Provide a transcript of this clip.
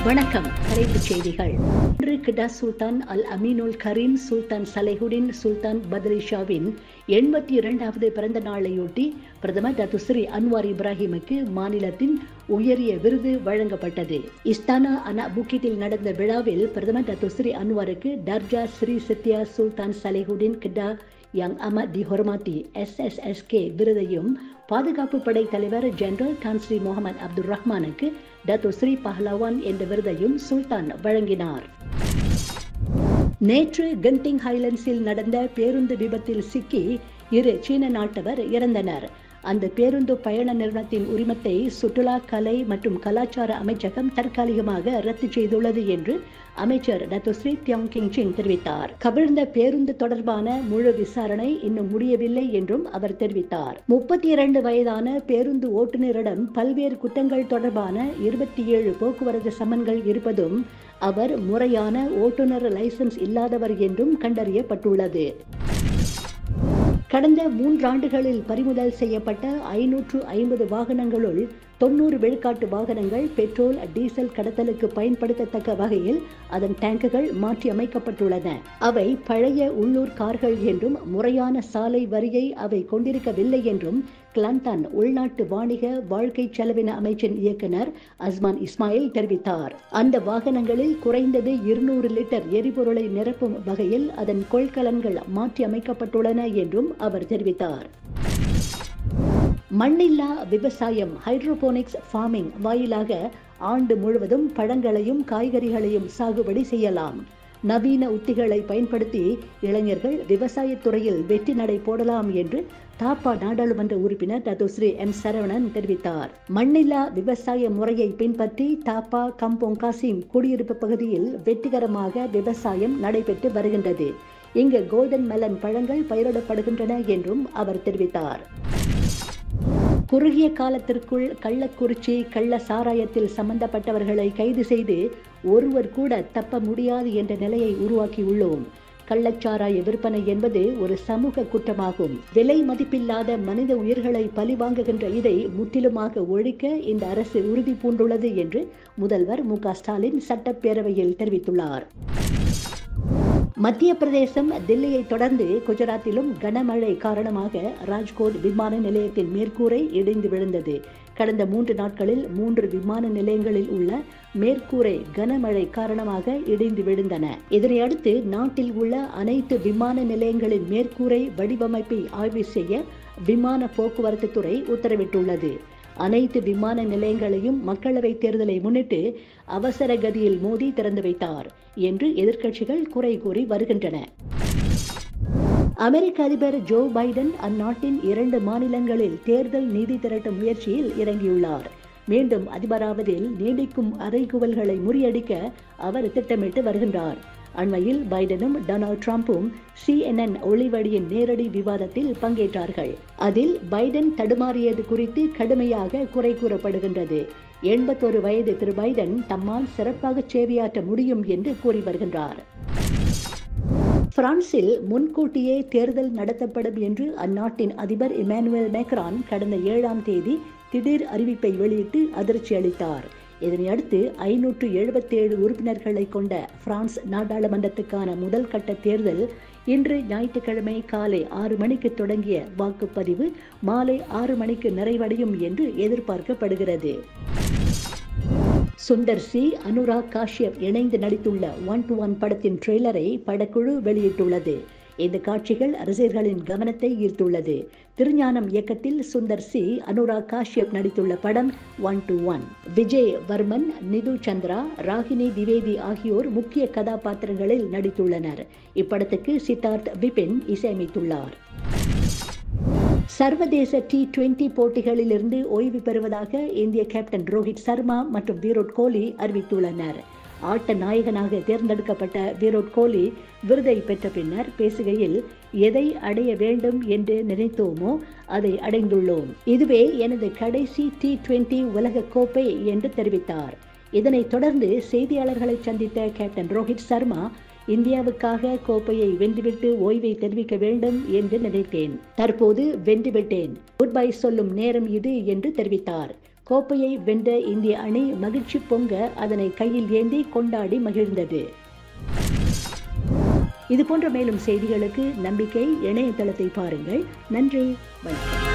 வணக்கம் தலைப்புச் செய்திகள் இன்று கிடா சுல்தான் அல் அமீனுல் கரீம் சுல்தான் சலேஹுடின் சுல்தான் பத்ரிஷாவின் எண்பத்தி இரண்டாவது பிறந்த நாளையொட்டி பிரதமர் டாக்டர் ஸ்ரீ அன்வார் இப்ராஹிமுக்கு மாநிலத்தின் உயரிய விருது வழங்கப்பட்டது இஸ்தானா அனா புக்கிட்டில் நடந்த விழாவில் பிரதமர் டாக்டர் ஸ்ரீ அன்வாருக்கு Darjah Seri Setia Sultan Salehuddin Kedah Yang அமத் தி ஹொர்மாத்தி எஸ்எஸ்எஸ்கே விருதையும் பாதுகாப்பு படை தலைவர் general Tan Sri Mohammed Abdul ரஹ்மானுக்கு டத்து ஸ்ரீ பஹ்லவான் என்ற விருதையும் சுல்தான் வழங்கினார் நேற்று கண்டிங் ஹைலண்ட்ஸில் நடந்த பேருந்து விபத்தில் சிக்கி இரு சீன நாட்டவர் இறந்தனர் அந்த பேருந்து பயண நிறுவனத்தின் உரிமத்தை சுற்றுலா கலை மற்றும் கலாச்சார அமைச்சகம் தற்காலிகமாக ரத்து செய்துள்ளது என்று அமைச்சர் டத்துஸ்ரீ தியோங் கிங் சிங் தெரிவித்தார் கவிழ்ந்த பேருந்து தொடர்பான முழு விசாரணை இன்னும் முடியவில்லை என்றும் அவர் தெரிவித்தார் முப்பத்தி இரண்டு வயதான பேருந்து ஓட்டுநரிடம் பல்வேறு குற்றங்கள் தொடர்பான இருபத்தி ஏழு போக்குவரத்து சம்மன்கள் இருப்பதும் அவர் முறையான ஓட்டுநர் லைசன்ஸ் இல்லாதவர் என்றும் கண்டறியப்பட்டுள்ளது கடந்த மூன்றாண்டுகளில் பறிமுதல் செய்யப்பட்ட ஐநூற்று ஐம்பது வாகனங்களுள் தொன்னூறு விழுக்காட்டு வாகனங்கள் பெட்ரோல் டீசல் கடத்தலுக்கு பயன்படுத்தத்தக்க வகையில் அதன் டேங்குகள் மாற்றி அமைக்கப்பட்டுள்ளன அவை பழைய உள்ளூர் கார்கள் என்றும் முறையான சாலை வரியை அவை கொண்டிருக்கவில்லை என்றும் கிளந்தான் உள்நாட்டு வாணிக வாழ்க்கை செலவின அமைச்சின் இயக்குனர் அஸ்மான் இஸ்மாயில் தெரிவித்தார் அந்த வாகனங்களில் குறைந்தது இருநூறு லிட்டர் எரிபொருளை நிரப்பும் வகையில் அதன் கொள்கலன்கள் மாற்றி அமைக்கப்பட்டுள்ளன என்றும் அவர் தெரிவித்தார் மண்ணில்லா விவசாயம் ஹைட்ரோபோனிக்ஸ் ஃபார்மிங் வாயிலாக ஆண்டு முழுவதும் பழங்களையும் காய்கறிகளையும் சாகுபடி செய்யலாம் நவீன உத்திகளை பயன்படுத்தி இளைஞர்கள் விவசாயத்துறையில் வெற்றி நடை போடலாம் என்று தாப்பா நாடாளுமன்ற உறுப்பினர் ததுஸ்ரீ எம் சரவணன் தெரிவித்தார் மண்ணில்லா விவசாய முறையை பின்பற்றி தாப்பா கம்போங் காசிம் குடியிருப்பு பகுதியில் வெற்றிகரமாக விவசாயம் நடைபெற்று வருகின்றது இங்கு கோல்டன் மெலன் பழங்கள் பயிரிடப்படுகின்றன என்றும் அவர் தெரிவித்தார் குறுகிய காலத்திற்குள் கள்ளக்குறிச்சி கள்ள சாராயத்தில் சம்பந்தப்பட்டவர்களை கைது செய்து ஒருவர் கூட தப்ப முடியாது என்ற நிலையை உருவாக்கியுள்ளோம் கள்ளச்சாராய விற்பனை என்பது ஒரு சமூக குற்றமாகும் விலை மதிப்பில்லாத மனித உயிர்களை பழிவாங்குகின்ற இதை முற்றிலுமாக ஒழிக்க இந்த அரசு உறுதி பூண்டுள்ளது என்று முதல்வர் மு ஸ்டாலின் சட்டப்பேரவையில் தெரிவித்துள்ளார் மத்திய பிரதேசம் தில்லியை தொடர்ந்து குஜராத்திலும் கனமழை காரணமாக ராஜ்கோட் விமான நிலையத்தின் மேற்கூரை இடிந்து விழுந்தது கடந்த மூன்று நாட்களில் மூன்று விமான நிலையங்களில் உள்ள மேற்கூரை கனமழை காரணமாக இடிந்து விழுந்தன இதனையடுத்து நாட்டில் உள்ள அனைத்து விமான நிலையங்களின் மேற்கூரை வடிவமைப்பை ஆய்வு செய்ய விமான போக்குவரத்து துறை உத்தரவிட்டுள்ளது அனைத்து விமான நிலையங்களையும் மக்களவை தேர்தலை முன்னிட்டு அவசர கதியில் மோடி திறந்து வைத்தார் என்று எதிர்க்கட்சிகள் குறை கூறி வருகின்றன அமெரிக்க அதிபர் ஜோ பைடன் அந்நாட்டின் இரண்டு மாநிலங்களில் தேர்தல் நிதி திரட்டும் முயற்சியில் இறங்கியுள்ளார் மீண்டும் அதிபராவதில் நீடிக்கும் அறைகுவல்களை முறியடிக்க அவர் திட்டமிட்டு வருகின்றார் அண்மையில் பைடனும் டொனால்ட் ட்ரம்ப்பும் சிஎன்என் ஒளிவடியின் நேரடி விவாதத்தில் பங்கேற்றார்கள் அதில் பைடன் தடுமாறியது குறித்து கடுமையாக குறை கூறப்படுகின்றது எண்பத்தொரு வயது திரு பைடன் தம்மால் சிறப்பாக சேவையாற்ற முடியும் என்று கூறி வருகின்றார் பிரான்சில் முன்கூட்டியே தேர்தல் நடத்தப்படும் என்று அந்நாட்டின் அதிபர் இமானுவேல் மேக்ரான் கடந்த ஏழாம் தேதி திடீர் அறிவிப்பை வெளியிட்டு அதிர்ச்சி அளித்தார் இதனையடுத்து ஐநூற்று எழுபத்தேழு உறுப்பினர்களை கொண்ட பிரான்ஸ் நாடாளுமன்றத்துக்கான முதல் கட்ட தேர்தல் இன்று ஞாயிற்றுக்கிழமை காலை ஆறு மணிக்கு தொடங்கிய வாக்குப்பதிவு மாலை ஆறு மணிக்கு நிறைவடையும் என்று எதிர்பார்க்கப்படுகிறது சுந்தர் சி அனுராக் காஷ்யப் இணைந்து நடித்துள்ள ஒன் டு ஒன் படத்தின் ட்ரெய்லரை படக்குழு வெளியிட்டுள்ளது இந்த காட்சிகள் ரசிகர்களின் கவனத்தை ஈர்த்துள்ளது திருஞானம் இயக்கத்தில் சுந்தர் சி அனுராக் காஷ்யப் நடித்துள்ள படம் one to one Vijay Varman Nithu Chandra Ragini Dwivedi ஆகியோர் முக்கிய கதாபாத்திரங்களில் நடித்துள்ளனர் இப்படத்துக்கு சித்தார்த் விபின் இசையமைத்துள்ளார் சர்வதேச டி டுவெண்டி போட்டிகளிலிருந்து ஓய்வு பெறுவதாக இந்திய கேப்டன் ரோஹித் சர்மா மற்றும் விராட் கோலி அறிவித்துள்ளனர் ஆட்ட நாயகனாக தேர்ந்தெடுக்கப்பட்ட விராட் கோலி விருதை பெற்ற பின்னர் பேசுகையில் எதை அடைய வேண்டும் என்று நினைத்தோமோ அதை அடைந்துள்ளோம் இதுவே எனது கடைசி டி டுவெண்டி உலக கோப்பை என்று தெரிவித்தார் இதனைத் தொடர்ந்து செய்தியாளர்களை சந்தித்த கேப்டன் ரோஹித் சர்மா இந்தியாவுக்காக கோப்பையை வென்றுவிட்டு ஓய்வை தெரிவிக்க வேண்டும் என்று நினைத்தேன் தற்போது வென்றுவிட்டேன் குட் பை சொல்லும் நேரம் இது என்று தெரிவித்தார் கோப்பையை வென்ற இந்திய அணி மகிழ்ச்சி பொங்க அதனை கையில் ஏந்தி கொண்டாடி மகிழ்ந்தது இது போன்ற மேலும் செய்திகளுக்கு நம்பிக்கை இணையதளத்தை பாருங்கள் நன்றி வணக்கம்